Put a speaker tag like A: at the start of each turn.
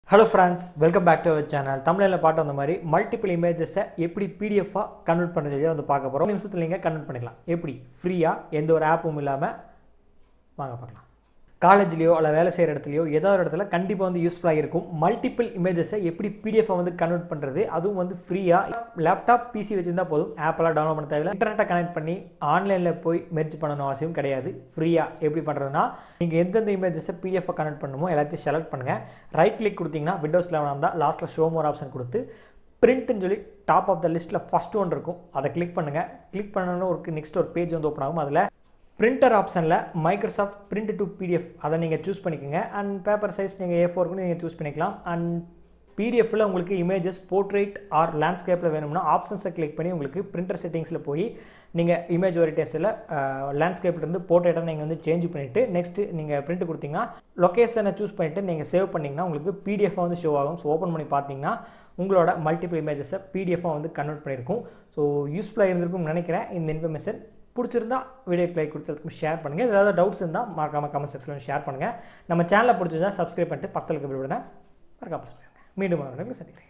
A: Hello friends welcome back to our channel தமிழில் பாட்டு அந்த மாதிரி மல்டிபிள் இமேஜஸை எப்படி பிடிஎஃபாக கன்வெர்ட் பண்ணுறது வந்து பார்க்க போகிறோம் நிமிஷத்தில் நீங்கள் கன்வெர்ட் பண்ணிக்கலாம் எப்படி ஃப்ரீயாக எந்த ஒரு ஆப்பும் இல்லாமல் வாங்க பார்க்கலாம் காலேஜ்லேயோ அல்ல வேலை செய்கிற இடத்துலையோ ஏதோ ஒரு இடத்துல கண்டிப்பாக வந்து யூஸ்ஃபுல்லாக இருக்கும் மல்டிபிள் இமேஜஸை எப்படி பிடிஎஃபாக வந்து கன்வெர்ட் பண்ணுறது அதுவும் வந்து ஃப்ரீயாக லேப்டாப் பிசி வச்சுருந்தா போதும் ஆப்பெல்லாம் டவுன்லோட் பண்ண தேவையில்லை இன்டர்நெட்டை கனெக்ட் பண்ணி ஆன்லைனில் போய் மெர்ஜ் பண்ணணும் அவசியம் கிடையாது ஃப்ரீயாக எப்படி பண்ணுறதுனா நீங்கள் எந்தெந்த இமேஜஸை பிடிஎஃபாக கனெக்ட் பண்ணணுமோ எல்லாத்தையும் செலக்ட் பண்ணுங்கள் ரைட் கிளிக் கொடுத்தீங்கன்னா விண்டோஸ் லெவன் இருந்தால் லாஸ்ட்டில் ஷோ மோர் ஆப்ஷன் கொடுத்து பிரிண்ட்னு சொல்லி டாப் ஆஃப் த லிஸ்ட்டில் ஃபஸ்ட் ஒன் இருக்கும் அதை கிளிக் பண்ணுங்கள் கிளிக் பண்ணணும் ஒரு நெக்ஸ்ட் ஒரு பேஜ் வந்து ஓப்பன் ஆகும் அதில் பிரிண்டர் ஆப்ஷனில் மைக்ரோசாஃப்ட் பிரிண்ட் டு பிடிஎஃப் அதை நீங்கள் சூஸ் பண்ணிக்கோங்க அண்ட் பேப்பர் சைஸ் நீங்கள் ஏ ஃபோர்க்குன்னு நீங்கள் சூஸ் பண்ணிக்கலாம் அண்ட் பிடிஎஃப்பில் உங்களுக்கு இமேஜஸ் போர்ட்ரேட் ஆர் லேண்ட்ஸ்கேப்பில் வேணும்னா ஆப்ஷன்ஸை கிளிக் பண்ணி உங்களுக்கு பிரிண்டர் செட்டிங்ஸில் போய் நீங்கள் இமேஜ் ஓரியன்டேஷனில் லேண்ட்ஸ்கேப்லேருந்து போர்ட்ரேட்டை நீங்கள் வந்து சேஞ்ச் பண்ணிவிட்டு நெக்ஸ்ட்டு நீங்கள் பிரிண்ட் கொடுத்தீங்கன்னா லொக்கேஷனை சூஸ் பண்ணிவிட்டு நீங்கள் சேவ் பண்ணிங்கன்னா உங்களுக்கு பிடிஎஃபாக வந்து ஷோ ஆகும் ஸோ ஓப்பன் பண்ணி பார்த்தீங்கன்னா உங்களோட மல்டிபிள் இமேஜஸை பிடிஎஃபாக வந்து கன்வெர்ட் பண்ணியிருக்கும் ஸோ யூஸ்ஃபுல்லாக இருந்திருக்கும்னு நினைக்கிறேன் இந்த இன்ஃபர்மேஷன் பிடிச்சிருந்தா வீடியோக்கு லைக் கொடுத்ததுக்கு ஷேர் பண்ணுங்கள் இதில் ஏதாவது டவுட்ஸ் இருந்தால் மறக்காமல் கமெண்ட் செக்ஷனில் ஷேர் பண்ணுங்கள் நம்ம சேனலை பிடிச்சிருந்தா சப்ஸ்கிரைப் பண்ணிட்டு பக்கத்தில் இருக்க விடுங்க மறக்காம press பண்ணுங்க. மீண்டும் ஒரு சந்திக்கிறேன்